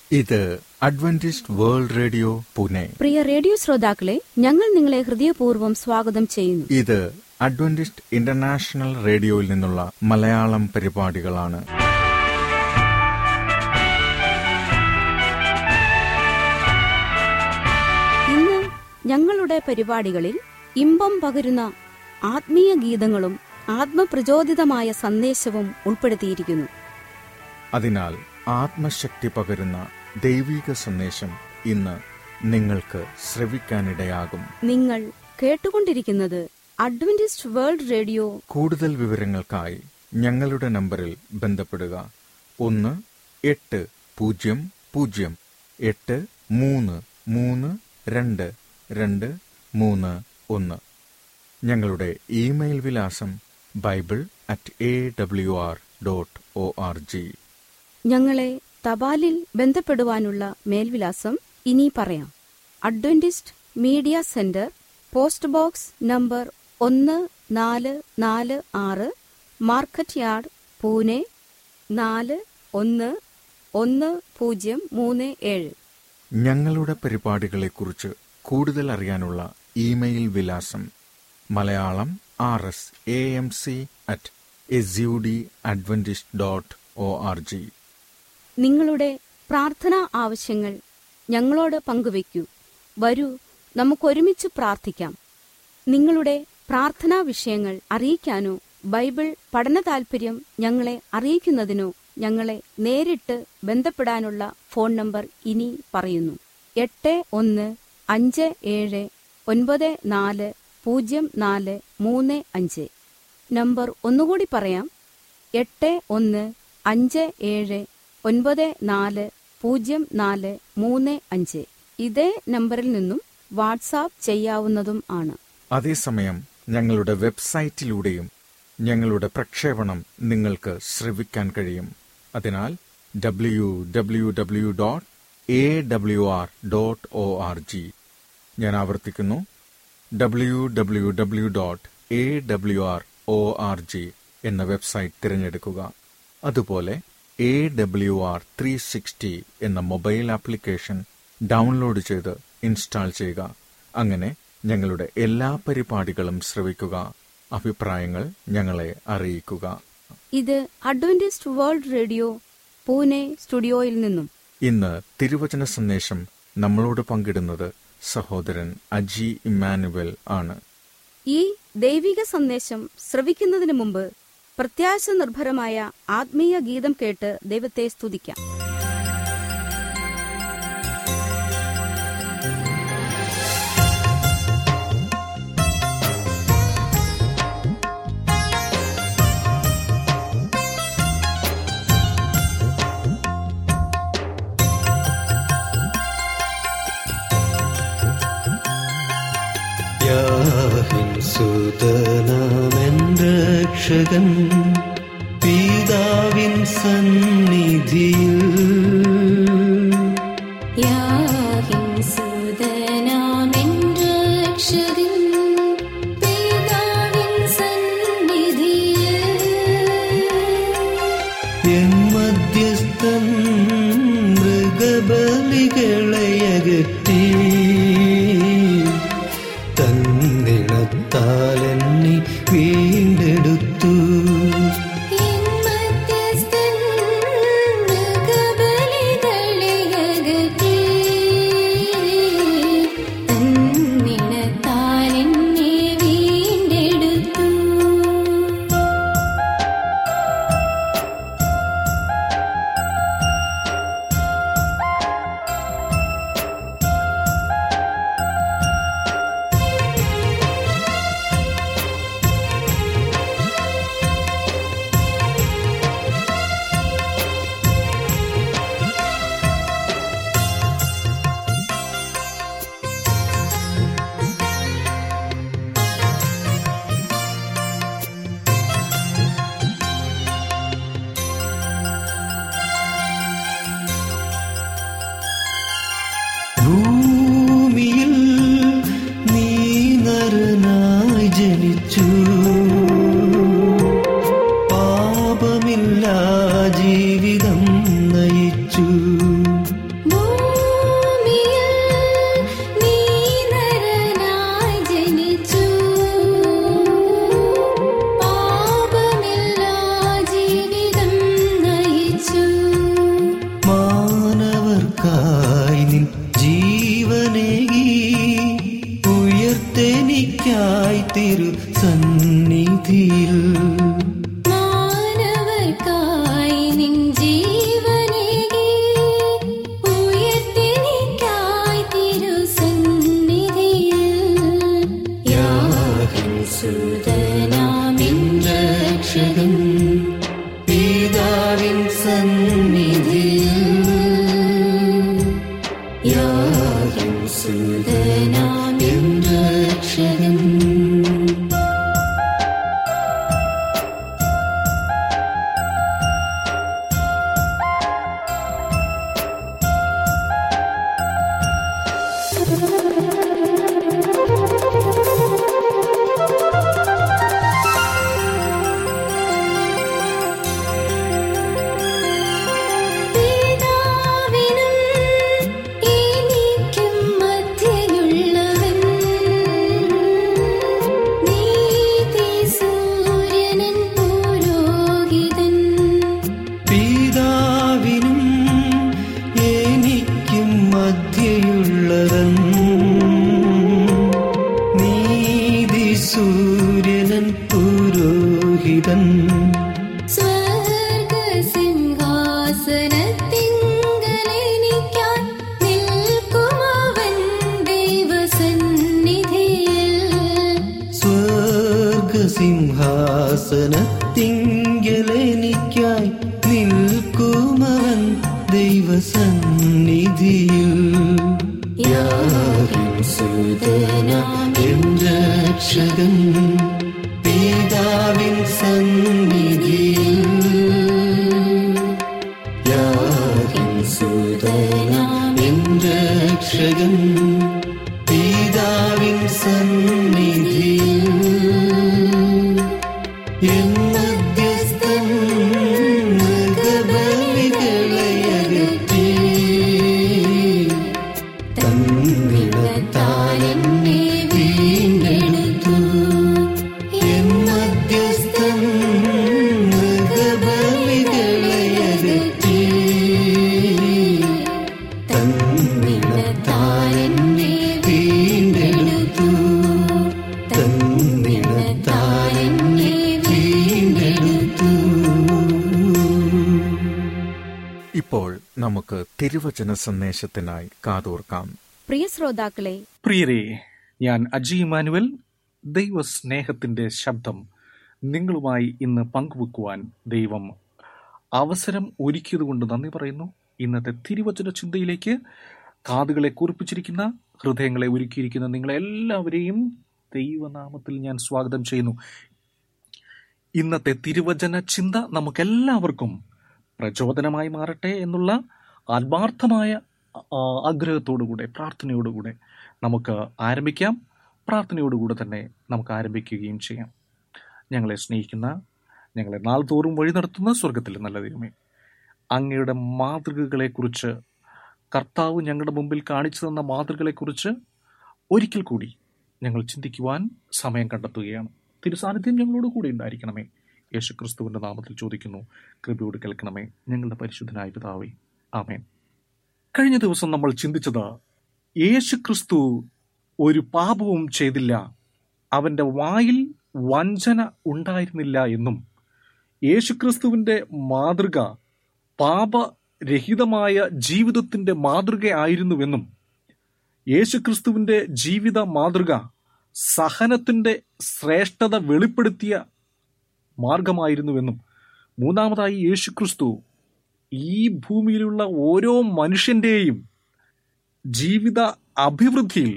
ഇത് adventist world radio Pune പ്രിയ radio ശ്രോതാക്കളെ ഞങ്ങൾ നിങ്ങളെ ഹൃദയപൂർവ്വം സ്വാഗതം ചെയ്യുന്നു ഇത് അഡ്വന്റിസ്റ്റ് ഇന്റർനാഷണൽ റേഡിയോയിൽ നിന്നുള്ള മലയാളം പരിപാടികളാണ് ഇന്ന് ഞങ്ങളുടെ പരിപാടികളിൽ ഇമ്പം പകരുന്ന ആത്മീയ ഗീതങ്ങളും ആത്മപ്രചോദിതമായ സന്ദേശവും ഉൾപ്പെടുത്തിയിരിക്കുന്നു അതിനാൽ ആത്മശക്തി പകരുന്ന ദൈവിക സന്ദേശം ഇന്ന് നിങ്ങൾക്ക് ശ്രവിക്കാനിടയാകും നിങ്ങൾ കേട്ടുകൊണ്ടിരിക്കുന്നത് അഡ്വന്റിസ്റ്റ് വേൾഡ് റേഡിയോ കൂടുതൽ വിവരങ്ങൾക്കായി ഞങ്ങളുടെ നമ്പറിൽ ബന്ധപ്പെടുക ഒന്ന് എട്ട് പൂജ്യം പൂജ്യം എട്ട് മൂന്ന് മൂന്ന് രണ്ട് രണ്ട് മൂന്ന് ഒന്ന് ഞങ്ങളുടെ ഇമെയിൽ വിലാസം Bible at A W R dot O R G ഞങ്ങളെ തപാലിൽ ബന്ധപ്പെടുവാനുള്ള മേൽവിലാസം ഇനി പറയാം adventist media center post box number ഒന്ന് നാല് നാല് ആറ് മാർക്കറ്റ് യാർഡ് പൂനെ നാല് ഒന്ന് ഒന്ന് പൂജ്യം മൂന്ന് ഏഴ് ഞങ്ങളുടെ പരിപാടികളെക്കുറിച്ച് കൂടുതൽ അറിയാനുള്ള ഇമെയിൽ വിലാസം Malayalam R S A M C at S U D adventist dot O R G നിങ്ങളുടെ പ്രാർത്ഥനാ ആവശ്യങ്ങൾ ഞങ്ങളോട് പങ്കുവയ്ക്കൂ വരൂ നമുക്കൊരുമിച്ച് പ്രാർത്ഥിക്കാം നിങ്ങളുടെ പ്രാർത്ഥനാ വിഷയങ്ങൾ അറിയിക്കാനോ ബൈബിൾ പഠന താൽപര്യം ഞങ്ങളെ അറിയിക്കുന്നതിനോ ഞങ്ങളെ നേരിട്ട് ബന്ധപ്പെടാനുള്ള ഫോൺ നമ്പർ ഇനി പറയുന്നു എട്ട് ഒന്ന് അഞ്ച് ഏഴ് ഒൻപത് നാല് പൂജ്യം നാല് മൂന്ന് അഞ്ച് നമ്പർ ഒന്നുകൂടി പറയാം എട്ട് ഒന്ന് അഞ്ച് ഏഴ് ഒൻപത് നാല് പൂജ്യം നാല് മൂന്ന് അഞ്ച് ഇതേ നമ്പറിൽ നിന്നും വാട്സാപ്പ് ചെയ്യാവുന്നതും ആണ് അതേസമയം ഞങ്ങളുടെ വെബ്സൈറ്റിലൂടെയും ഞങ്ങളുടെ പ്രക്ഷേപണം നിങ്ങൾക്ക് ശ്രവിക്കാൻ കഴിയും അതിനാൽ W W W dot A W R dot O R G ഞാൻ ആവർത്തിക്കുന്നു W W W dot A W R O R G എന്ന വെബ്സൈറ്റ് തിരഞ്ഞെടുക്കുക അതുപോലെ A W R three sixty എന്ന മൊബൈൽ ആപ്ലിക്കേഷൻ ഡൗൺലോഡ് ചെയ്ത് ഇൻസ്റ്റാൾ ചെയ്യുക അങ്ങനെ ഞങ്ങളുടെ എല്ലാ പരിപാടികളും ശ്രവിക്കുക അഭിപ്രായങ്ങൾ ഞങ്ങളെ അറിയിക്കുക ഇത് അഡ്വന്റിസ്റ്റ് വേൾഡ് റേഡിയോ പൂനെ സ്റ്റുഡിയോയിൽ നിന്നും ഇന്ന് തിരുവചന സന്ദേശം നമ്മളോട് പങ്കിടുന്നത് സഹോദരൻ അജി ഇമ്മാനുവൽ ആണ് ഈ ദൈവിക സന്ദേശം ശ്രവിക്കുന്നതിന് മുമ്പ് പ്രത്യാശ നിർഭരമായ ആത്മീയ ഗീതം കേട്ട് ദൈവത്തെ സ്തുതിക്കാം യാഹിൻ സുതനാമൻ രക്ഷകൻ പിതാവിൻ സന്നിധിയിൽ എൻ മധ്യസ്ഥൻ മൃഗബലികളയകറ്റി തന്നിണത്താൽ എന്നെ വീണ്ടെടുത്തു മധ്യയുള്ളവൻ നീതി സൂര്യനൻ പുരോഹിതൻ സ്വർഗസിംഹാസനത്തിങ്കലെനിക്കാൻ നിൽക്കുമവൻ ദൈവസന്നിധിയിൽ സ്വർഗസിംഹാസനത്തിങ്കലെനിക്കായി നിൽക്കുമവൻ ദൈവസന്നിധിയിൽ യാവിൻ സുതനാം എൻ രക്ഷകൻ പിതാവിൻ സന്നിധിയിൽ യാവിൻ സുതനാം എൻ രക്ഷകൻ പിതാവിൻ സന്നിധിയിൽ എൻ മധ്യസ്ഥൻ മൃഗബലികളെ അകറ്റി തന്നിടത്താൽ എന്നെ വീണ്ടെടുത്തു എൻ മധ്യസ്ഥൻ മൃഗബലികളെ അകറ്റി തന്നിടത്താൽ എന്നെ വീണ്ടെടുത്തു തന്നിടത്താൽ എന്നെ വീണ്ടെടുത്തു ഇപ്പോൾ നമുക്ക് തിരുവചന സന്ദേശത്തിനായി കാതോർക്കാം പ്രിയ ശ്രോതാക്കളെ പ്രിയരെ ഞാൻ അജി ഇമാനുവൽ ദൈവസ്നേഹത്തിന്റെ ശബ്ദം നിങ്ങളുമായി ഇന്ന് പങ്കുവെക്കുവാൻ ദൈവം അവസരം ഒരുക്കിയതുകൊണ്ട് നന്ദി പറയുന്നു ഇന്നത്തെ തിരുവചന ചിന്തയിലേക്ക് കാതുകളെ കുറിപ്പിച്ചിരിക്കുന്ന ഹൃദയങ്ങളെ ഒരുക്കിയിരിക്കുന്ന നിങ്ങളെല്ലാവരെയും ദൈവനാമത്തിൽ ഞാൻ സ്വാഗതം ചെയ്യുന്നു ഇന്നത്തെ തിരുവചന ചിന്ത നമുക്കെല്ലാവർക്കും പ്രചോദനമായി മാറട്ടെ എന്നുള്ള ആത്മാർത്ഥമായ ആ, ആഗ്രഹത്തോടുകൂടെ പ്രാർത്ഥനയോടുകൂടെ നമുക്ക് ആരംഭിക്കാം പ്രാർത്ഥനയോടുകൂടെ തന്നെ നമുക്ക് ആരംഭിക്കുകയും ചെയ്യാം ഞങ്ങളെ സ്നേഹിക്കുന്ന ഞങ്ങളെ നാൾതോറും വഴി നടത്തുന്ന സ്വർഗത്തിലെ നല്ല ദൈവമേ അങ്ങയുടെ മാതൃകകളെക്കുറിച്ച് കർത്താവ് ഞങ്ങളുടെ മുമ്പിൽ കാണിച്ചു തന്ന മാതൃകകളെക്കുറിച്ച് ഒരിക്കൽ കൂടി ഞങ്ങൾ ചിന്തിക്കുവാൻ സമയം കണ്ടെത്തുകയാണ് തിരുസാന്നിധ്യം ഞങ്ങളോട് കൂടി ഉണ്ടായിരിക്കണമേ യേശുക്രിസ്തുവിന്റെ നാമത്തിൽ ചോദിക്കുന്നു കൃപയോട് കേൾക്കണമേ ഞങ്ങളുടെ പരിശുദ്ധനായ പിതാവേ ആമേൻ കഴിഞ്ഞ ദിവസം നമ്മൾ ചിന്തിച്ചത് യേശുക്രിസ്തു ഒരു പാപവും ചെയ്തില്ല അവന്റെ വായിൽ വഞ്ചന ഉണ്ടായിരുന്നില്ല എന്നും യേശുക്രിസ്തുവിന്റെ മാതൃക പാപരഹിതമായ ജീവിതത്തിന്റെ മാതൃകയായിരുന്നുവെന്നും യേശുക്രിസ്തുവിന്റെ ജീവിത മാതൃക സഹനത്തിന്റെ ശ്രേഷ്ഠത വെളിപ്പെടുത്തിയ മാർഗമായിരുന്നുവെന്നും മൂന്നാമതായി യേശുക്രിസ്തു ഈ ഭൂമിയിലുള്ള ഓരോ മനുഷ്യന്റെയും ജീവിത അഭിവൃദ്ധിയിൽ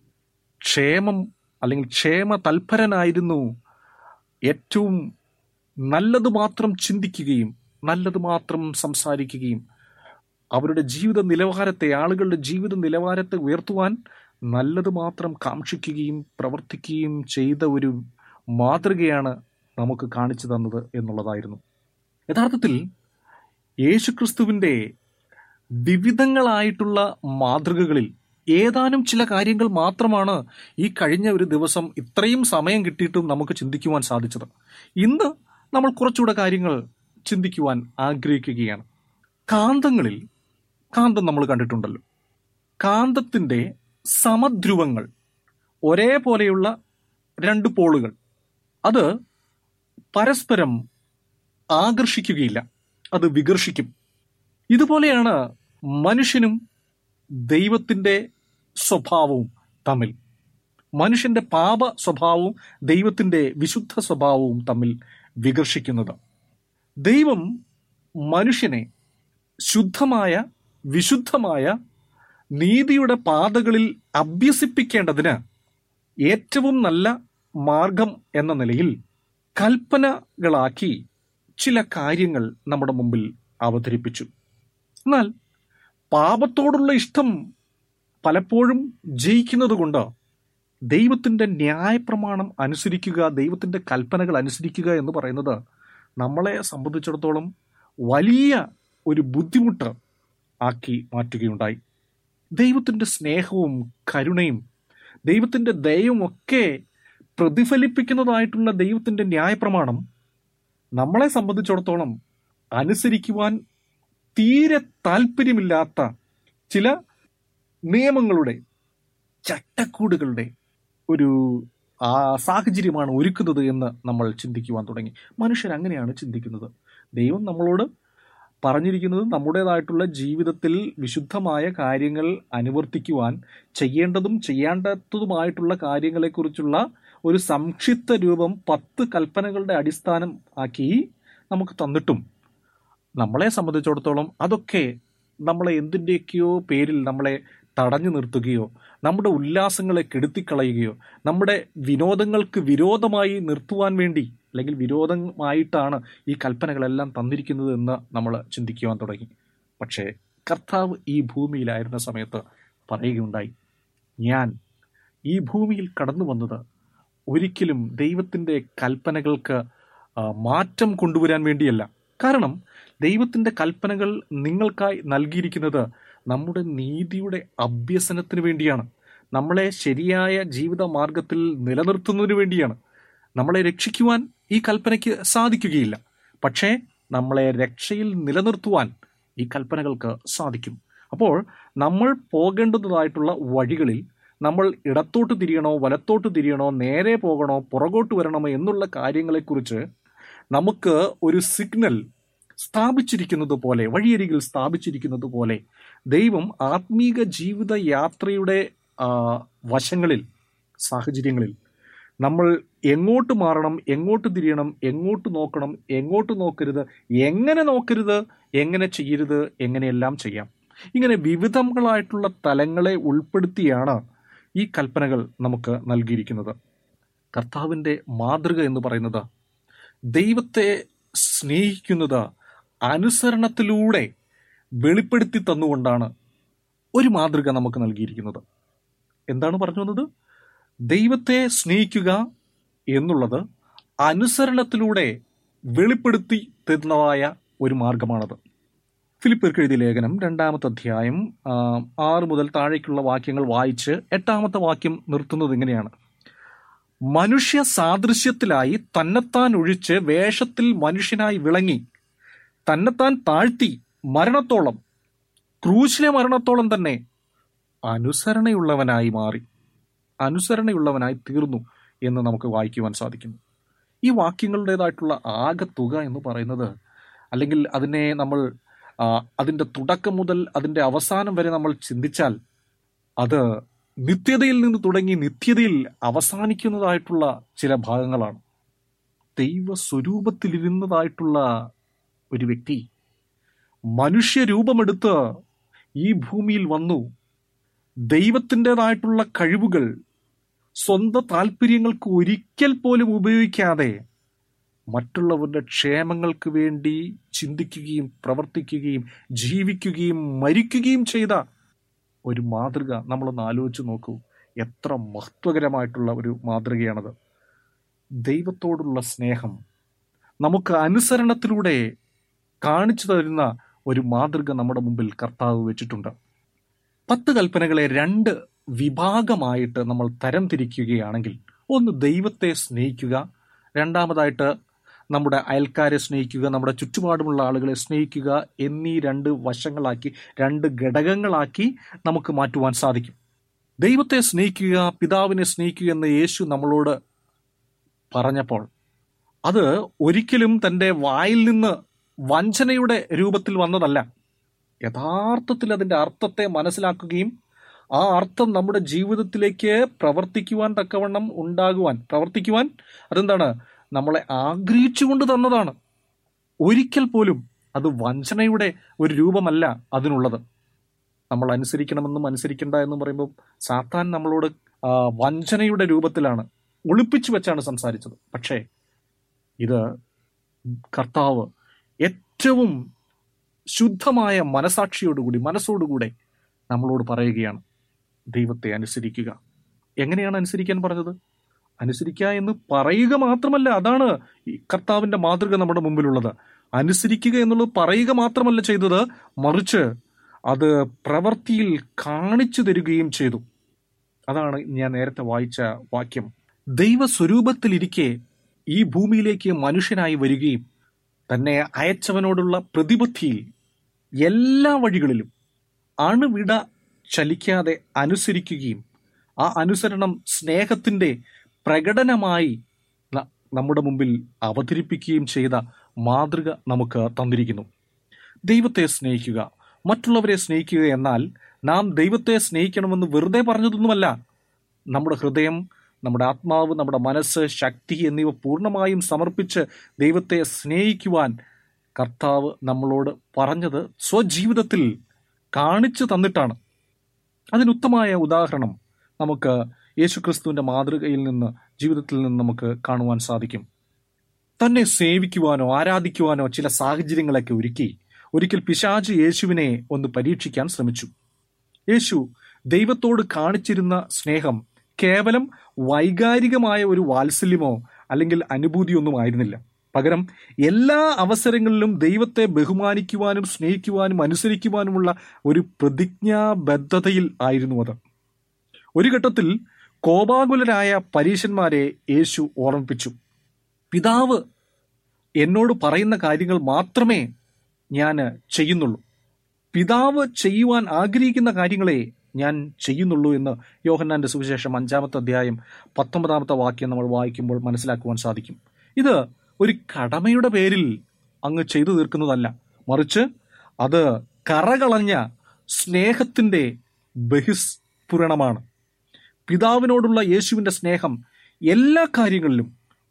ക്ഷേമം അല്ലെങ്കിൽ ക്ഷേമ തൽപരനായിരുന്നു ഏറ്റവും നല്ലത് മാത്രം ചിന്തിക്കുകയും നല്ലത് മാത്രം സംസാരിക്കുകയും അവരുടെ ജീവിത നിലവാരത്തെ ആളുകളുടെ ജീവിത നിലവാരത്തെ ഉയർത്തുവാൻ നല്ലത് മാത്രം കാക്ഷിക്കുകയും പ്രവർത്തിക്കുകയും ചെയ്ത ഒരു മാതൃകയാണ് നമുക്ക് കാണിച്ചു തന്നത് എന്നുള്ളതായിരുന്നു യഥാർത്ഥത്തിൽ യേശുക്രിസ്തുവിന്റെ വിവിധങ്ങളായിട്ടുള്ള മാതൃകകളിൽ ഏതാനും ചില കാര്യങ്ങൾ മാത്രമാണ് ഈ കഴിഞ്ഞ ഒരു ദിവസം ഇത്രയും സമയം കിട്ടിയിട്ടും നമുക്ക് ചിന്തിക്കുവാൻ സാധിച്ചത് ഇന്ന് നമ്മൾ കുറച്ചുകൂടെ കാര്യങ്ങൾ ചിന്തിക്കുവാൻ ആഗ്രഹിക്കുകയാണ് കാന്തങ്ങളിൽ കാന്തം നമ്മൾ കണ്ടിട്ടുണ്ടല്ലോ കാന്തത്തിന്റെ സമധ്രുവങ്ങൾ ഒരേപോലെയുള്ള രണ്ട് പോളുകൾ അത് പരസ്പരം ആകർഷിക്കുകയില്ല അത് വികർഷിക്കും ഇതുപോലെയാണ് മനുഷ്യനും ദൈവത്തിന്റെ സ്വഭാവവും തമ്മിൽ മനുഷ്യന്റെ പാപ സ്വഭാവവും ദൈവത്തിന്റെ വിശുദ്ധ സ്വഭാവവും തമ്മിൽ വികർഷിക്കുന്നത് ദൈവം മനുഷ്യനെ ശുദ്ധമായ വിശുദ്ധമായ നീതിയുടെ പാതകളിൽ അഭ്യസിപ്പിക്കേണ്ടതിന് ഏറ്റവും നല്ല മാർഗം എന്ന നിലയിൽ കൽപ്പനകളാക്കി ചില കാര്യങ്ങൾ നമ്മുടെ മുമ്പിൽ അവതരിപ്പിച്ചു എന്നാൽ പാപത്തോടുള്ള ഇഷ്ടം പലപ്പോഴും ജയിക്കുന്നത് കൊണ്ട് ദൈവത്തിന്റെ ന്യായപ്രമാണം അനുസരിക്കുക ദൈവത്തിന്റെ കൽപ്പനകൾ അനുസരിക്കുക എന്ന് പറയുന്നത് നമ്മളെ സംബന്ധിച്ചിടത്തോളം വലിയ ഒരു ബുദ്ധിമുട്ട് ആക്കി മാറ്റുകയുണ്ടായി ദൈവത്തിന്റെ സ്നേഹവും കരുണയും ദൈവത്തിന്റെ ദയവും ഒക്കെ പ്രതിഫലിപ്പിക്കുന്നതായിട്ടുള്ള ദൈവത്തിന്റെ ന്യായപ്രമാണം നമ്മളെ സംബന്ധിച്ചിടത്തോളം അനുസരിക്കുവാൻ തീരെ താല്പര്യമില്ലാത്ത ചില നിയമങ്ങളുടെ ചട്ടക്കൂടുകളുടെ ഒരു ആ സാഹചര്യമാണ് ഒരുക്കുന്നത് എന്ന് നമ്മൾ ചിന്തിക്കുവാൻ തുടങ്ങി മനുഷ്യർ അങ്ങനെയാണ് ചിന്തിക്കുന്നത് ദൈവം നമ്മളോട് പറഞ്ഞിരിക്കുന്നത് നമ്മുടേതായിട്ടുള്ള ജീവിതത്തിൽ വിശുദ്ധമായ കാര്യങ്ങൾ അനുവർത്തിക്കുവാൻ ചെയ്യേണ്ടതും ചെയ്യേണ്ടതുമായിട്ടുള്ള കാര്യങ്ങളെക്കുറിച്ചുള്ള ഒരു സംക്ഷിപ്ത രൂപം പത്ത് കൽപ്പനകളുടെ അടിസ്ഥാനം ആക്കി നമുക്ക് തന്നിട്ടും നമ്മളെ സംബന്ധിച്ചിടത്തോളം അതൊക്കെ നമ്മളെ എന്തിൻ്റെയൊക്കെയോ പേരിൽ നമ്മളെ തടഞ്ഞു നിർത്തുകയോ നമ്മുടെ ഉല്ലാസങ്ങളെ കെടുത്തിക്കളയുകയോ നമ്മുടെ വിനോദങ്ങൾക്ക് വിരോധമായി നിർത്തുവാൻ വേണ്ടി അല്ലെങ്കിൽ വിരോധമായിട്ടാണ് ഈ കൽപ്പനകളെല്ലാം തന്നിരിക്കുന്നത് എന്ന് നമ്മൾ ചിന്തിക്കുവാൻ തുടങ്ങി പക്ഷേ കർത്താവ് ഈ ഭൂമിയിലായിരുന്ന സമയത്ത് പറയുകയുണ്ടായി ഞാൻ ഈ ഭൂമിയിൽ കടന്നു വന്നത് ഒരിക്കലും ദൈവത്തിൻ്റെ കൽപ്പനകൾക്ക് ആ, മാറ്റം കൊണ്ടുവരാൻ വേണ്ടിയല്ല കാരണം ദൈവത്തിൻ്റെ കൽപ്പനകൾ നിങ്ങൾക്കായി നൽകിയിരിക്കുന്നത് നമ്മുടെ നീതിയുടെ അഭ്യസനത്തിന് വേണ്ടിയാണ് നമ്മളെ ശരിയായ ജീവിത മാർഗത്തിൽ നിലനിർത്തുന്നതിന് വേണ്ടിയാണ് നമ്മളെ രക്ഷിക്കുവാൻ ഈ കൽപ്പനയ്ക്ക് സാധിക്കുകയില്ല പക്ഷേ നമ്മളെ രക്ഷയിൽ നിലനിർത്തുവാൻ ഈ കൽപ്പനകൾക്ക് സാധിക്കും അപ്പോൾ നമ്മൾ പോകേണ്ടതായിട്ടുള്ള വഴികളിൽ നമ്മൾ ഇടത്തോട്ട് തിരിയണോ വലത്തോട്ട് തിരിയണോ നേരെ പോകണോ പുറകോട്ട് വരണമോ എന്നുള്ള കാര്യങ്ങളെക്കുറിച്ച് നമുക്ക് ഒരു സിഗ്നൽ സ്ഥാപിച്ചിരിക്കുന്നത് പോലെ വഴിയരികിൽ സ്ഥാപിച്ചിരിക്കുന്നത് പോലെ ദൈവം ആത്മീക ജീവിത യാത്രയുടെ ആ, വശങ്ങളിൽ സാഹചര്യങ്ങളിൽ നമ്മൾ എങ്ങോട്ട് മാറണം എങ്ങോട്ട് തിരിയണം എങ്ങോട്ട് നോക്കണം എങ്ങോട്ട് നോക്കരുത് എങ്ങനെ നോക്കരുത് എങ്ങനെ ചെയ്യരുത് എങ്ങനെയെല്ലാം ചെയ്യാം ഇങ്ങനെ വിവിധങ്ങളായിട്ടുള്ള തലങ്ങളെ ഉൾപ്പെടുത്തിയാണ് ഈ കൽപ്പനകൾ നമുക്ക് നൽകിയിരിക്കുന്നത് കർത്താവിൻ്റെ മാതൃക എന്ന് പറയുന്നത് ദൈവത്തെ സ്നേഹിക്കുന്നത് അനുസരണത്തിലൂടെ വെളിപ്പെടുത്തി തന്നുകൊണ്ടാണ് ഒരു മാതൃക നമുക്ക് നൽകിയിരിക്കുന്നത് എന്താണ് പറഞ്ഞു വന്നത് ദൈവത്തെ സ്നേഹിക്കുക എന്നുള്ളത് അനുസരണത്തിലൂടെ വെളിപ്പെടുത്തി തരുന്നതായ ഒരു മാർഗമാണത് ഫിലിപ്പിർക്ക് എഴുതിയ ലേഖനം രണ്ടാമത്തെ അധ്യായം ആ, ആറ് മുതൽ താഴേക്കുള്ള വാക്യങ്ങൾ വായിച്ച് എട്ടാമത്തെ വാക്യം നിർത്തുന്നത് ഇങ്ങനെയാണ് മനുഷ്യ സാദൃശ്യത്തിലായി തന്നെത്താൻ ഒഴിച്ച് വേഷത്തിൽ മനുഷ്യനായി വിളങ്ങി തന്നെത്താൻ താഴ്ത്തി മരണത്തോളം ക്രൂശിലെ മരണത്തോളം തന്നെ അനുസരണയുള്ളവനായി മാറി അനുസരണയുള്ളവനായി തീർന്നു എന്ന് നമുക്ക് വായിക്കുവാൻ സാധിക്കുന്നു ഈ വാക്യങ്ങളുടേതായിട്ടുള്ള ആകെ തുക എന്ന് പറയുന്നത് അല്ലെങ്കിൽ അതിനെ നമ്മൾ ആ, അതിൻ്റെ തുടക്കം മുതൽ അതിൻ്റെ അവസാനം വരെ നമ്മൾ ചിന്തിച്ചാൽ അത് നിത്യതയിൽ നിന്ന് തുടങ്ങി നിത്യതയിൽ അവസാനിക്കുന്നതായിട്ടുള്ള ചില ഭാഗങ്ങളാണ് ദൈവ സ്വരൂപത്തിലിരുന്നതായിട്ടുള്ള ഒരു വ്യക്തി മനുഷ്യരൂപമെടുത്ത് ഈ ഭൂമിയിൽ വന്നു ദൈവത്തിൻ്റെതായിട്ടുള്ള കഴിവുകൾ സ്വന്തം താല്പര്യങ്ങൾക്ക് ഒരിക്കൽ പോലും ഉപയോഗിക്കാതെ മറ്റുള്ളവരുടെ ക്ഷേമങ്ങൾക്ക് വേണ്ടി ചിന്തിക്കുകയും പ്രവർത്തിക്കുകയും ജീവിക്കുകയും മരിക്കുകയും ചെയ്ത ഒരു മാതൃക നമ്മളൊന്ന് ആലോചിച്ച് നോക്കൂ എത്ര മഹത്വകരമായിട്ടുള്ള ഒരു മാതൃകയാണത് ദൈവത്തോടുള്ള സ്നേഹം നമുക്ക് അനുസരണത്തിലൂടെ കാണിച്ചു തരുന്ന ഒരു മാതൃക നമ്മുടെ മുമ്പിൽ കർത്താവ് വെച്ചിട്ടുണ്ട് പത്ത് കൽപ്പനകളെ രണ്ട് വിഭാഗമായിട്ട് നമ്മൾ തരം തിരിക്കുകയാണെങ്കിൽ ഒന്ന് ദൈവത്തെ സ്നേഹിക്കുക രണ്ടാമതായിട്ട് നമ്മുടെ അയൽക്കാരെ സ്നേഹിക്കുക നമ്മുടെ ചുറ്റുപാടുമുള്ള ആളുകളെ സ്നേഹിക്കുക എന്നീ രണ്ട് വശങ്ങളാക്കി രണ്ട് ഘടകങ്ങളാക്കി നമുക്ക് മാറ്റുവാൻ സാധിക്കും ദൈവത്തെ സ്നേഹിക്കുക പിതാവിനെ സ്നേഹിക്കുക എന്ന് യേശു നമ്മളോട് പറഞ്ഞപ്പോൾ അത് ഒരിക്കലും തൻ്റെ വായിൽ നിന്ന് വഞ്ചനയുടെ രൂപത്തിൽ വന്നതല്ല യഥാർത്ഥത്തിൽ അതിൻ്റെ അർത്ഥത്തെ മനസ്സിലാക്കുകയും ആ അർത്ഥം നമ്മുടെ ജീവിതത്തിലേക്ക് പ്രവർത്തിക്കുവാൻ തക്കവണ്ണം ഉണ്ടാകുവാൻ പ്രവർത്തിക്കുവാൻ അതെന്താണ് നമ്മളെ ആഗ്രഹിച്ചുകൊണ്ട് തന്നതാണ് ഒരിക്കൽ പോലും അത് വഞ്ചനയുടെ ഒരു രൂപമല്ല അതിനുള്ളത് നമ്മൾ അനുസരിക്കണമെന്നും അനുസരിക്കണ്ട എന്നും പറയുമ്പോൾ സാത്താൻ നമ്മളോട് ആ, വഞ്ചനയുടെ രൂപത്തിലാണ് ഒളിപ്പിച്ചു വെച്ചാണ് സംസാരിച്ചത് പക്ഷേ ഇത് കർത്താവ് ഏറ്റവും ശുദ്ധമായ മനസാക്ഷിയോടുകൂടി മനസ്സോടുകൂടെ നമ്മളോട് പറയുകയാണ് ദൈവത്തെ അനുസരിക്കുക എങ്ങനെയാണ് അനുസരിക്കാൻ പറഞ്ഞത് അനുസരിക്കുക എന്ന് പറയുക മാത്രമല്ല അതാണ് ഈ കർത്താവിന്റെ മാതൃക നമ്മുടെ മുമ്പിലുള്ളത് അനുസരിക്കുക എന്നുള്ളത് പറയുക മാത്രമല്ല ചെയ്തത് മറിച്ച് അത് പ്രവൃത്തിയിൽ കാണിച്ചു തരികയും ചെയ്തു അതാണ് ഞാൻ നേരത്തെ വായിച്ച വാക്യം ദൈവ സ്വരൂപത്തിലിരിക്കെ ഈ ഭൂമിയിലേക്ക് മനുഷ്യനായി വരികയും തന്നെ അയച്ചവനോടുള്ള പ്രതിബദ്ധിയിൽ എല്ലാ വഴികളിലും അണുവിട ചലിക്കാതെ അനുസരിക്കുകയും ആ അനുസരണം സ്നേഹത്തിന്റെ പ്രകടനമായി ന- നമ്മുടെ മുമ്പിൽ അവതരിപ്പിക്കുകയും ചെയ്ത മാതൃക നമുക്ക് തന്നിരിക്കുന്നു ദൈവത്തെ സ്നേഹിക്കുക മറ്റുള്ളവരെ സ്നേഹിക്കുക എന്നാൽ നാം ദൈവത്തെ സ്നേഹിക്കണമെന്ന് വെറുതെ പറഞ്ഞതൊന്നുമല്ല നമ്മുടെ ഹൃദയം നമ്മുടെ ആത്മാവ് നമ്മുടെ മനസ്സ് ശക്തി എന്നിവ പൂർണ്ണമായും സമർപ്പിച്ച് ദൈവത്തെ സ്നേഹിക്കുവാൻ കർത്താവ് നമ്മളോട് പറഞ്ഞത് സ്വജീവിതത്തിൽ കാണിച്ചു തന്നിട്ടാണ് അതിനുത്തമായ ഉദാഹരണം നമുക്ക് യേശുക്രിസ്തുവിന്റെ മാതൃകയിൽ നിന്ന് ജീവിതത്തിൽ നിന്ന് നമുക്ക് കാണുവാൻ സാധിക്കും തന്നെ സേവിക്കുവാനോ ആരാധിക്കുവാനോ ചില സാഹചര്യങ്ങളൊക്കെ ഒരുക്കി ഒരിക്കൽ പിശാച് യേശുവിനെ ഒന്ന് പരീക്ഷിക്കാൻ ശ്രമിച്ചു യേശു ദൈവത്തോട് കാണിച്ചിരുന്ന സ്നേഹം കേവലം വൈകാരികമായ ഒരു വാത്സല്യമോ അല്ലെങ്കിൽ അനുഭൂതിയൊന്നും ആയിരുന്നില്ല പകരം എല്ലാ അവസരങ്ങളിലും ദൈവത്തെ ബഹുമാനിക്കുവാനും സ്നേഹിക്കുവാനും അനുസരിക്കുവാനുമുള്ള ഒരു പ്രതിജ്ഞാബദ്ധതയിൽ ആയിരുന്നു അത് ഒരു ഘട്ടത്തിൽ കോപാകുലരായ പരീശന്മാരെ യേശു ഓർമ്മിപ്പിച്ചു പിതാവ് എന്നോട് പറയുന്ന കാര്യങ്ങൾ മാത്രമേ ഞാൻ ചെയ്യുന്നുള്ളൂ പിതാവ് ചെയ്യുവാൻ ആഗ്രഹിക്കുന്ന കാര്യങ്ങളെ ഞാൻ ചെയ്യുന്നുള്ളൂ എന്ന് യോഹന്നാന്റെ സുവിശേഷം അഞ്ചാമത്തെ അധ്യായം പത്തൊമ്പതാമത്തെ വാക്യം നമ്മൾ വായിക്കുമ്പോൾ മനസ്സിലാക്കുവാൻ സാധിക്കും ഇത് ഒരു കടമയുടെ പേരിൽ അങ്ങ് ചെയ്തു തീർക്കുന്നതല്ല മറിച്ച് അത് കറകളഞ്ഞ സ്നേഹത്തിന്റെ ബഹിസ്ഫുരണമാണ് പിതാവിനോടുള്ള യേശുവിന്റെ സ്നേഹം എല്ലാ കാര്യങ്ങളിലും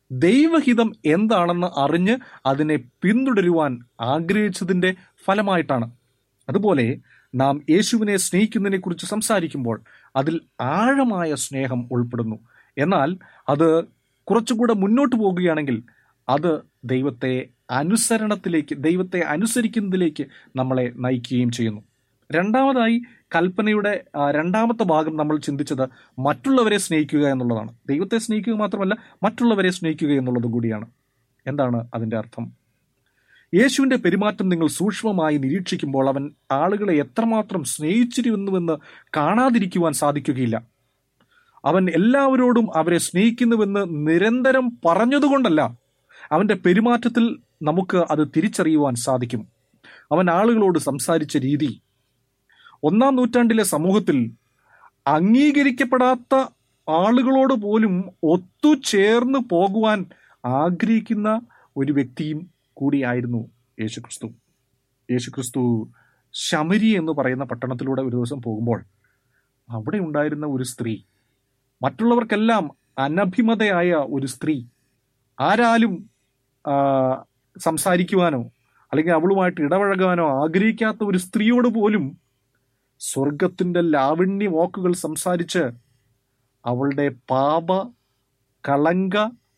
ദൈവഹിതം എന്താണെന്ന് അറിഞ്ഞ് അതിനെ പിന്തുടരുവാൻ ആഗ്രഹിച്ചതിന്റെ ഫലമായിട്ടാണ് അതുപോലെ നാം യേശുവിനെ സ്നേഹിക്കുന്നതിനെ കുറിച്ച് സംസാരിക്കുമ്പോൾ അതിൽ ആഴമായ സ്നേഹം ഉൾപ്പെടുന്നു എന്നാൽ അത് കുറച്ചുകൂടെ മുന്നോട്ട് പോകുകയാണെങ്കിൽ അത് ദൈവത്തെ അനുസരണത്തിലേക്ക് ദൈവത്തെ അനുസരിക്കുന്നതിലേക്ക് നമ്മളെ നയിക്കുകയും ചെയ്യുന്നു രണ്ടാമതായി കൽപ്പനയുടെ ആ, രണ്ടാമത്തെ ഭാഗം നമ്മൾ ചിന്തിച്ചത് മറ്റുള്ളവരെ സ്നേഹിക്കുക എന്നുള്ളതാണ് ദൈവത്തെ സ്നേഹിക്കുക മാത്രമല്ല മറ്റുള്ളവരെ സ്നേഹിക്കുക എന്നുള്ളതും കൂടിയാണ് എന്താണ് അതിന്റെ അർത്ഥം യേശുവിന്റെ പെരുമാറ്റം നിങ്ങൾ സൂക്ഷ്മമായി നിരീക്ഷിക്കുമ്പോൾ അവൻ ആളുകളെ എത്രമാത്രം സ്നേഹിച്ചിരുന്നുവെന്ന് കാണാതിരിക്കുവാൻ സാധിക്കുകയില്ല അവൻ എല്ലാവരോടും അവരെ സ്നേഹിക്കുന്നുവെന്ന് നിരന്തരം പറഞ്ഞതുകൊണ്ടല്ല അവന്റെ പെരുമാറ്റത്തിൽ നമുക്ക് അത് തിരിച്ചറിയുവാൻ സാധിക്കും അവൻ ആളുകളോട് സംസാരിച്ച രീതി ഒന്നാം നൂറ്റാണ്ടിലെ സമൂഹത്തിൽ അംഗീകരിക്കപ്പെടാത്ത ആളുകളോട് പോലും ഒത്തുചേർന്ന് പോകുവാൻ ആഗ്രഹിക്കുന്ന ഒരു വ്യക്തിയും കൂടിയായിരുന്നു യേശുക്രിസ്തു യേശുക്രിസ്തു ശമരി എന്ന് പറയുന്ന പട്ടണത്തിലൂടെ ഒരു ദിവസം പോകുമ്പോൾ അവിടെ ഉണ്ടായിരുന്ന ഒരു സ്ത്രീ മറ്റുള്ളവർക്കെല്ലാം അനഭിമതയായ ഒരു സ്ത്രീ ആരാലും ആ, സംസാരിക്കുവാനോ അല്ലെങ്കിൽ അവളുമായിട്ട് ഇടപഴകാനോ ആഗ്രഹിക്കാത്ത ഒരു സ്ത്രീയോട് പോലും സ്വർഗത്തിന്റെ ലാവണ്യ വാക്കുകൾ സംസാരിച്ച് അവളുടെ പാപ കളങ്ക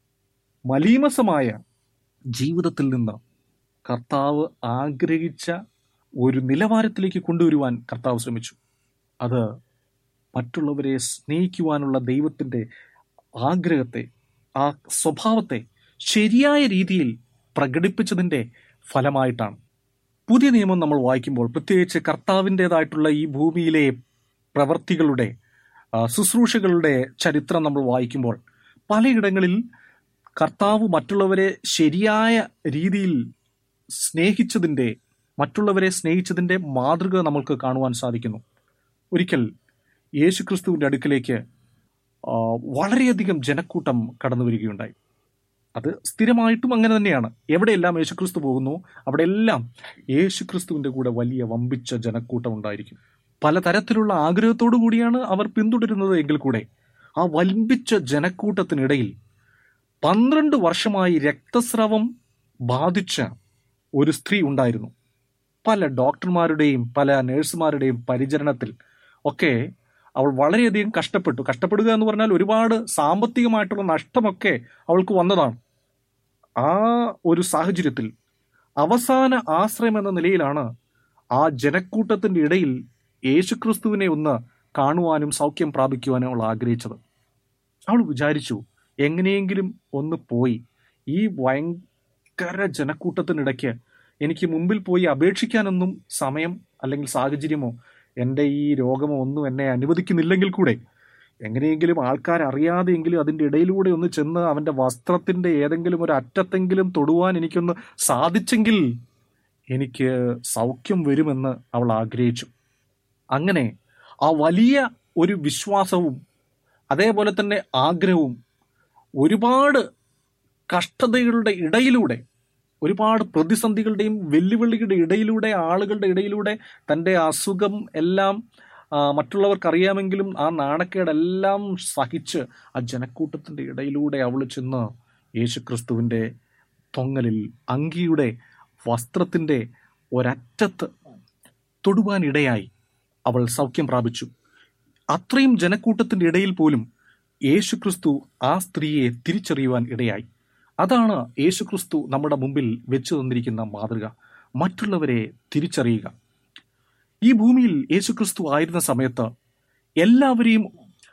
മലീമസമായ ജീവിതത്തിൽ നിന്ന് കർത്താവ് ആഗ്രഹിച്ച ഒരു നിലവാരത്തിലേക്ക് കൊണ്ടുവരുവാൻ കർത്താവ് ശ്രമിച്ചു അത് മറ്റുള്ളവരെ സ്നേഹിക്കുവാനുള്ള ദൈവത്തിന്റെ ആഗ്രഹത്തെ ആ സ്വഭാവത്തെ ശരിയായ രീതിയിൽ പ്രകടിപ്പിച്ചതിന്റെ ഫലമായിട്ടാണ് പുതിയ നിയമം നമ്മൾ വായിക്കുമ്പോൾ പ്രത്യേകിച്ച് കർത്താവിൻ്റെതായിട്ടുള്ള ഈ ഭൂമിയിലെ പ്രവർത്തികളുടെ ആ, ശുശ്രൂഷകളുടെ ചരിത്രം നമ്മൾ വായിക്കുമ്പോൾ പലയിടങ്ങളിൽ കർത്താവ് മറ്റുള്ളവരെ ശരിയായ രീതിയിൽ സ്നേഹിച്ചതിൻ്റെ മറ്റുള്ളവരെ സ്നേഹിച്ചതിൻ്റെ മാതൃക നമ്മൾക്ക് കാണുവാൻ സാധിക്കുന്നു ഒരിക്കൽ യേശുക്രിസ്തുവിൻ്റെ അടുക്കിലേക്ക് ആ, വളരെയധികം ജനക്കൂട്ടം കടന്നു വരികയുണ്ടായി അത് സ്ഥിരമായിട്ടും അങ്ങനെ തന്നെയാണ് എവിടെയെല്ലാം യേശുക്രിസ്തു പോകുന്നു അവിടെയെല്ലാം യേശുക്രിസ്തുവിന്റെ കൂടെ വലിയ വമ്പിച്ച ജനക്കൂട്ടം ഉണ്ടായിരിക്കും പലതരത്തിലുള്ള ആഗ്രഹത്തോടു കൂടിയാണ് അവർ പിന്തുടരുന്നത് എങ്കിൽ കൂടെ ആ വമ്പിച്ച ജനക്കൂട്ടത്തിനിടയിൽ പന്ത്രണ്ട് വർഷമായി രക്തസ്രവം ബാധിച്ച ഒരു സ്ത്രീ ഉണ്ടായിരുന്നു പല ഡോക്ടർമാരുടെയും പല നഴ്സുമാരുടെയും പരിചരണത്തിൽ ഒക്കെ അവൾ വളരെയധികം കഷ്ടപ്പെട്ടു കഷ്ടപ്പെടുക എന്ന് പറഞ്ഞാൽ ഒരുപാട് സാമ്പത്തികമായിട്ടുള്ള നഷ്ടമൊക്കെ അവൾക്ക് വന്നതാണ് ആ ഒരു സാഹചര്യത്തിൽ അവസാന ആശ്രയം എന്ന നിലയിലാണ് ആ ജനക്കൂട്ടത്തിന്റെ ഇടയിൽ യേശുക്രിസ്തുവിനെ ഒന്ന് കാണുവാനും സൗഖ്യം പ്രാപിക്കുവാനും അവൾ ആഗ്രഹിച്ചത് അവൾ വിചാരിച്ചു എങ്ങനെയെങ്കിലും ഒന്ന് പോയി ഈ ഭയങ്കര ജനക്കൂട്ടത്തിനിടയ്ക്ക് എനിക്ക് മുമ്പിൽ പോയി അപേക്ഷിക്കാനൊന്നും സമയം അല്ലെങ്കിൽ സാഹചര്യമോ എൻ്റെ ഈ രോഗമോ ഒന്നും എന്നെ അനുവദിക്കുന്നില്ലെങ്കിൽ കൂടെ എങ്ങനെയെങ്കിലും ആൾക്കാർ അറിയാതെയെങ്കിലും അതിൻ്റെ ഇടയിലൂടെ ഒന്ന് ചെന്ന് അവൻ്റെ വസ്ത്രത്തിൻ്റെ ഏതെങ്കിലും ഒരു അറ്റത്തെങ്കിലും തൊടുവാൻ എനിക്കൊന്ന് സാധിച്ചെങ്കിൽ എനിക്ക് സൗഖ്യം വരുമെന്ന് അവൾ ആഗ്രഹിച്ചു അങ്ങനെ ആ വലിയ ഒരു വിശ്വാസവും അതേപോലെ തന്നെ ആഗ്രഹവും ഒരുപാട് കഷ്ടതകളുടെ ഇടയിലൂടെ ഒരുപാട് പ്രതിസന്ധികളുടെയും വെല്ലുവിളികളുടെ ഇടയിലൂടെ ആളുകളുടെ ഇടയിലൂടെ തൻ്റെ അസുഖം എല്ലാം ആ, മറ്റുള്ളവർക്ക് അറിയാമെങ്കിലും ആ നാണക്കേടെല്ലാം സഹിച്ച് ആ ജനക്കൂട്ടത്തിൻ്റെ ഇടയിലൂടെ അവൾ ചെന്ന് യേശുക്രിസ്തുവിൻ്റെ തൊങ്ങലിൽ അങ്കിയുടെ വസ്ത്രത്തിൻ്റെ ഒരറ്റത്ത് തൊടുവാനിടയായി അവൾ സൗഖ്യം പ്രാപിച്ചു അത്രയും ജനക്കൂട്ടത്തിൻ്റെ ഇടയിൽ പോലും യേശുക്രിസ്തു ആ സ്ത്രീയെ തിരിച്ചറിയുവാൻ ഇടയായി അതാണ് യേശുക്രിസ്തു നമ്മുടെ മുമ്പിൽ വെച്ചു തന്നിരിക്കുന്ന മാതൃക മറ്റുള്ളവരെ തിരിച്ചറിയുക ഈ ഭൂമിയിൽ യേശുക്രിസ്തു ആയിരുന്ന സമയത്ത് എല്ലാവരെയും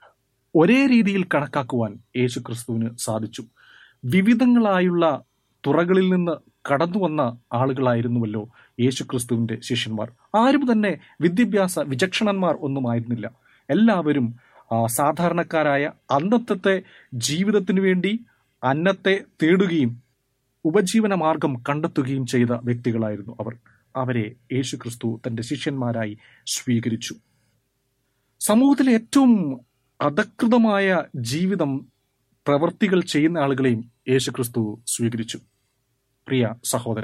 ഒരേ രീതിയിൽ കണക്കാക്കുവാൻ യേശുക്രിസ്തുവിന് സാധിച്ചു വിവിധങ്ങളായുള്ള തുറകളിൽ നിന്ന് കടന്നു വന്ന ആളുകളായിരുന്നുവല്ലോ യേശുക്രിസ്തുവിന്റെ ശിഷ്യന്മാർ ആരും തന്നെ വിദ്യാഭ്യാസ വിചക്ഷണന്മാർ ഒന്നുമായിരുന്നില്ല എല്ലാവരും ആ, സാധാരണക്കാരായ അന്നത്തെ ജീവിതത്തിനു വേണ്ടി അന്നത്തെ തേടുകയും ഉപജീവന മാർഗം കണ്ടെത്തുകയും ചെയ്ത വ്യക്തികളായിരുന്നു അവർ അവരെ യേശുക്രിസ്തു തന്റെ ശിഷ്യന്മാരായി സ്വീകരിച്ചു സമൂഹത്തിലെ ഏറ്റവും അധകൃതമായ ജീവിതം പ്രവൃത്തികൾ ചെയ്യുന്ന ആളുകളെയും യേശുക്രിസ്തു സ്വീകരിച്ചു പ്രിയ സഹോദര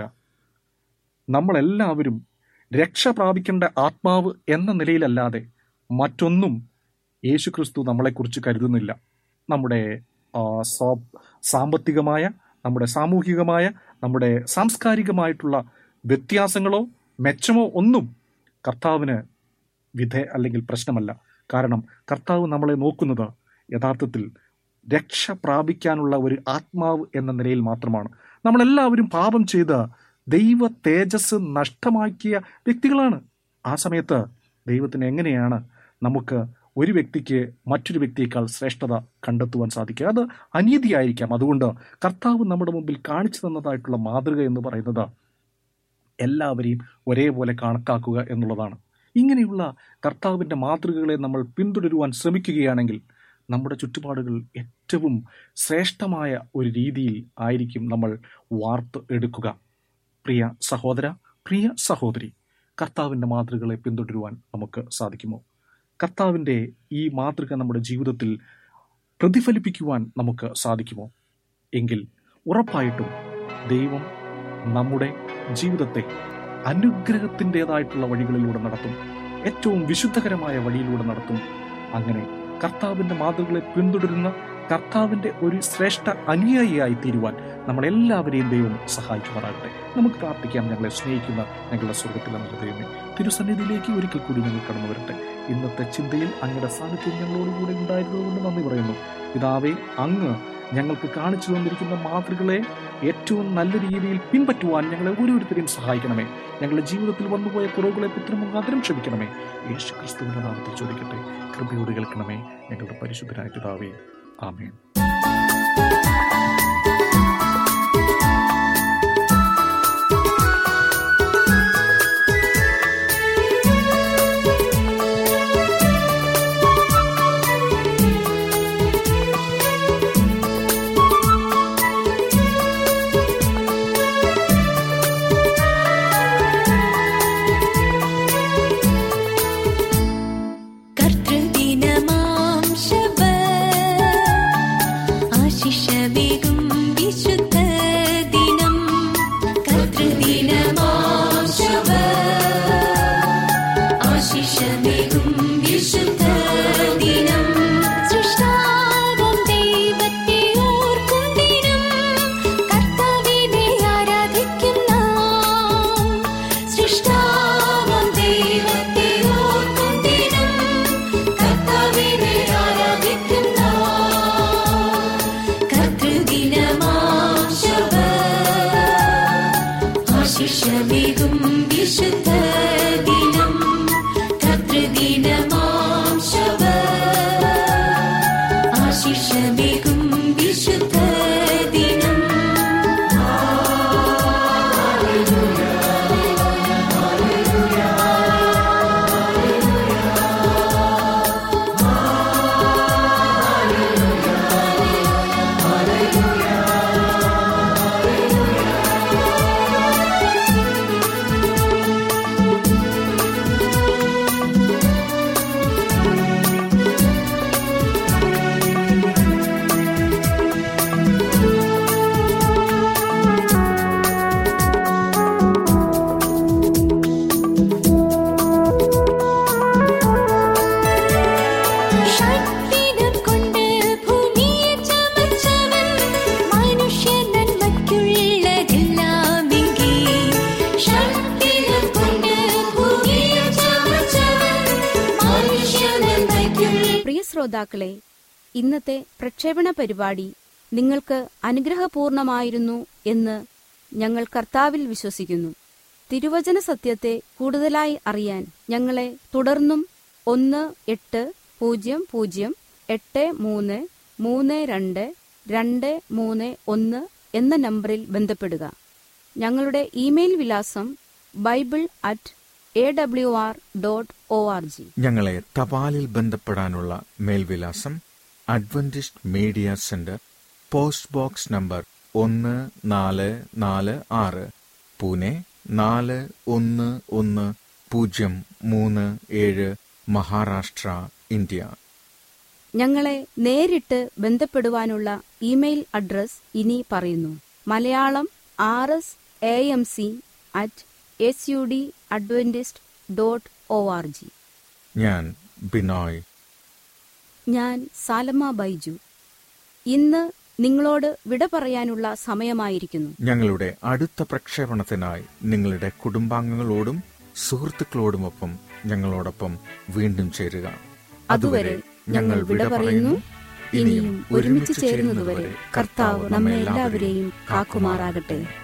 നമ്മളെല്ലാവരും രക്ഷ പ്രാപിക്കേണ്ട ആത്മാവ് എന്ന നിലയിലല്ലാതെ മറ്റൊന്നും യേശുക്രിസ്തു നമ്മളെക്കുറിച്ച് കരുതുന്നില്ല നമ്മുടെ ആ, സാ- സാമ്പത്തികമായ നമ്മുടെ സാമൂഹികമായ നമ്മുടെ സാംസ്കാരികമായിട്ടുള്ള വ്യത്യാസങ്ങളോ മെച്ചമോ ഒന്നും കർത്താവിന് വിധേ അല്ലെങ്കിൽ പ്രശ്നമല്ല കാരണം കർത്താവ് നമ്മളെ നോക്കുന്നത് യഥാർത്ഥത്തിൽ രക്ഷ പ്രാപിക്കാനുള്ള ഒരു ആത്മാവ് എന്ന നിലയിൽ മാത്രമാണ് നമ്മളെല്ലാവരും പാപം ചെയ്ത് ദൈവ തേജസ് നഷ്ടമാക്കിയ വ്യക്തികളാണ് ആ സമയത്ത് ദൈവത്തിന് എങ്ങനെയാണ് നമുക്ക് ഒരു വ്യക്തിക്ക് മറ്റൊരു വ്യക്തിയേക്കാൾ ശ്രേഷ്ഠത കണ്ടെത്തുവാൻ സാധിക്കുക അത് അനീതിയായിരിക്കാം അതുകൊണ്ട് കർത്താവ് നമ്മുടെ മുമ്പിൽ കാണിച്ചു തന്നതായിട്ടുള്ള മാതൃക എന്ന് പറയുന്നത് എല്ലാവരെയും ഒരേപോലെ കണക്കാക്കുക എന്നുള്ളതാണ് ഇങ്ങനെയുള്ള കർത്താവിൻ്റെ മാതൃകകളെ നമ്മൾ പിന്തുടരുവാൻ ശ്രമിക്കുകയാണെങ്കിൽ നമ്മുടെ ചുറ്റുപാടുകൾ ഏറ്റവും ശ്രേഷ്ഠമായ ഒരു രീതിയിൽ ആയിരിക്കും നമ്മൾ വാർത്ത് എടുക്കുക പ്രിയ സഹോദര പ്രിയ സഹോദരി കർത്താവിൻ്റെ മാതൃകകളെ പിന്തുടരുവാൻ നമുക്ക് സാധിക്കുമോ കർത്താവിൻ്റെ ഈ മാതൃക നമ്മുടെ ജീവിതത്തിൽ പ്രതിഫലിപ്പിക്കുവാൻ നമുക്ക് സാധിക്കുമോ എങ്കിൽ ഉറപ്പായിട്ടും ദൈവം നമ്മുടെ ജീവിതത്തെ അനുഗ്രഹത്തിൻ്റെതായിട്ടുള്ള വഴികളിലൂടെ നടത്തും ഏറ്റവും വിശുദ്ധകരമായ വഴിയിലൂടെ നടത്തും അങ്ങനെ കർത്താവിൻ്റെ മാതൃകളെ പിന്തുടരുന്ന കർത്താവിൻ്റെ ഒരു ശ്രേഷ്ഠ അനുയായിയായി തീരുവാൻ നമ്മളെല്ലാവരെയും ദൈവം സഹായിക്കുമാറാകട്ടെ നമുക്ക് പ്രാർത്ഥിക്കാം ഞങ്ങളെ സ്നേഹിക്കുന്ന ഞങ്ങളുടെ സ്വർഗത്തിലെ നല്ല ദൈവമേ തിരുസന്നിധിയിലേക്ക് ഒരിക്കൽ കൂടി ഞങ്ങൾ കടന്നു വരട്ടെ ഇന്നത്തെ ചിന്തയിൽ അങ്ങയുടെ സാന്നിധ്യം ഞങ്ങളോടുകൂടെ ഉണ്ടായിരുന്നതുകൊണ്ട് നന്ദി പറയുന്നു പിതാവേ അങ്ങ് ഞങ്ങൾക്ക് കാണിച്ചു തന്നിരിക്കുന്ന മാതൃകളെ ഏറ്റവും നല്ല രീതിയിൽ പിൻപറ്റുവാൻ ഞങ്ങളെ ഓരോരുത്തരെയും സഹായിക്കണമേ ഞങ്ങളുടെ ജീവിതത്തിൽ വന്നുപോയ കുറവുകളെ പുത്രമുഖാന്തരം ക്ഷമിക്കണമേ യേശു ക്രിസ്തുവിന്റെ നാമത്തിൽ ചോദിക്കട്ടെ കൃപയോട് കേൾക്കണമേ ഞങ്ങളുടെ പരിശുദ്ധരായ പിതാവേ ആമേൻ കർത്തൃദിനമാം ശബ ആശ ശ്രോതാക്കളെ ഇന്നത്തെ പ്രക്ഷേപണ പരിപാടി നിങ്ങൾക്ക് അനുഗ്രഹപൂർണമായിരുന്നു എന്ന് ഞങ്ങൾ കർത്താവിൽ വിശ്വസിക്കുന്നു തിരുവചന സത്യത്തെ കൂടുതലായി അറിയാൻ ഞങ്ങളെ തുടർന്നും ഒന്ന് എട്ട് പൂജ്യം പൂജ്യം എട്ട് മൂന്ന് മൂന്ന് രണ്ട് രണ്ട് മൂന്ന് ഒന്ന് എന്ന നമ്പറിൽ ബന്ധപ്പെടുക ഞങ്ങളുടെ ഇമെയിൽ വിലാസം Bible at A W R dot O R G ഞങ്ങളെ തപാലിൽ ബന്ധപ്പെടാനുള്ള മേൽവിലാസം adventist media center post box number ഒന്ന് നാല് നാല് ആറ് പൂനെ നാല് ഒന്ന് ഒന്ന് പൂജ്യം മൂന്ന് ഏഴ് മഹാരാഷ്ട്ര ഇന്ത്യ ഞങ്ങളെ നേരിട്ട് ബന്ധപ്പെടുവാനുള്ള ഇമെയിൽ അഡ്രസ് ഇനി പറയുന്നു Malayalam R S A M C at S U D adventist dot O R G ഞാൻ ബിനോയ് ഞാൻ സാലമ ബൈജു ഇന്ന് നിങ്ങളോട് വിട പറയാനുള്ള സമയമായിരിക്കുന്നു ഞങ്ങളുടെ അടുത്ത പ്രക്ഷേപണത്തിനായി നിങ്ങളുടെ കുടുംബാംഗങ്ങളോടും സുഹൃത്തുക്കളോടുമൊപ്പം ഞങ്ങളോടൊപ്പം വീണ്ടും ചേരുക അതുവരെ ഞങ്ങൾ വിട പറയുന്നു ഇനിയും ഒരുമിച്ച് ചേരുന്നതുവരെ കർത്താവ് നമ്മെ എല്ലാവരെയും കാക്കുമാറാകട്ടെ